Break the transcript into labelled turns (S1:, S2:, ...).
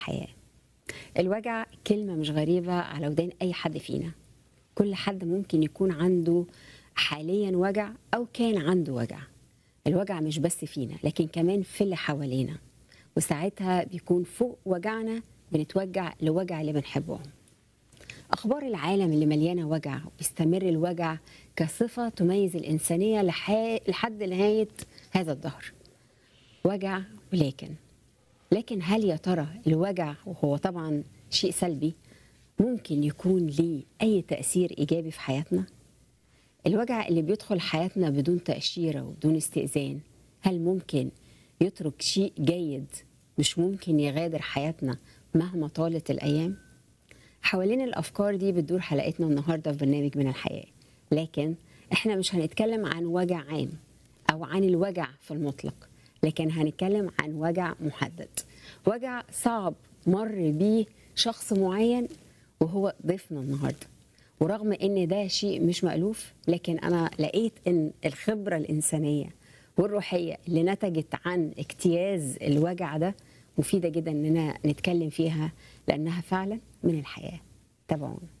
S1: الحياة الوجع كلمة مش غريبة على ودان أي حد فينا كل حد ممكن يكون عنده حاليا وجع أو كان عنده وجع الوجع مش بس فينا لكن كمان في اللي حوالينا وساعتها بيكون فوق وجعنا بنتوجع لوجع اللي بنحبهم أخبار العالم اللي مليانة وجع وبيستمر الوجع كصفة تميز الإنسانية لح- لحد نهاية هذا الدهر وجع ولكن لكن هل يا ترى الوجع وهو طبعا شيء سلبي ممكن يكون ليه أي تأثير إيجابي في حياتنا؟ الوجع اللي بيدخل حياتنا بدون تأشيرة وبدون استئذان هل ممكن يترك شيء جيد مش ممكن يغادر حياتنا مهما طالت الأيام؟ حوالين الأفكار دي بتدور حلقتنا النهاردة في برنامج من الحياة لكن احنا مش هنتكلم عن وجع عام أو عن الوجع في المطلق لكن هنتكلم عن وجع محدد وجع صعب مر بيه شخص معين وهو ضيفنا النهارده ورغم ان ده شيء مش مألوف لكن انا لقيت ان الخبره الانسانيه والروحيه اللي نتجت عن اجتياز الوجع ده مفيده جدا اننا نتكلم فيها لانها فعلا من الحياه تابعونا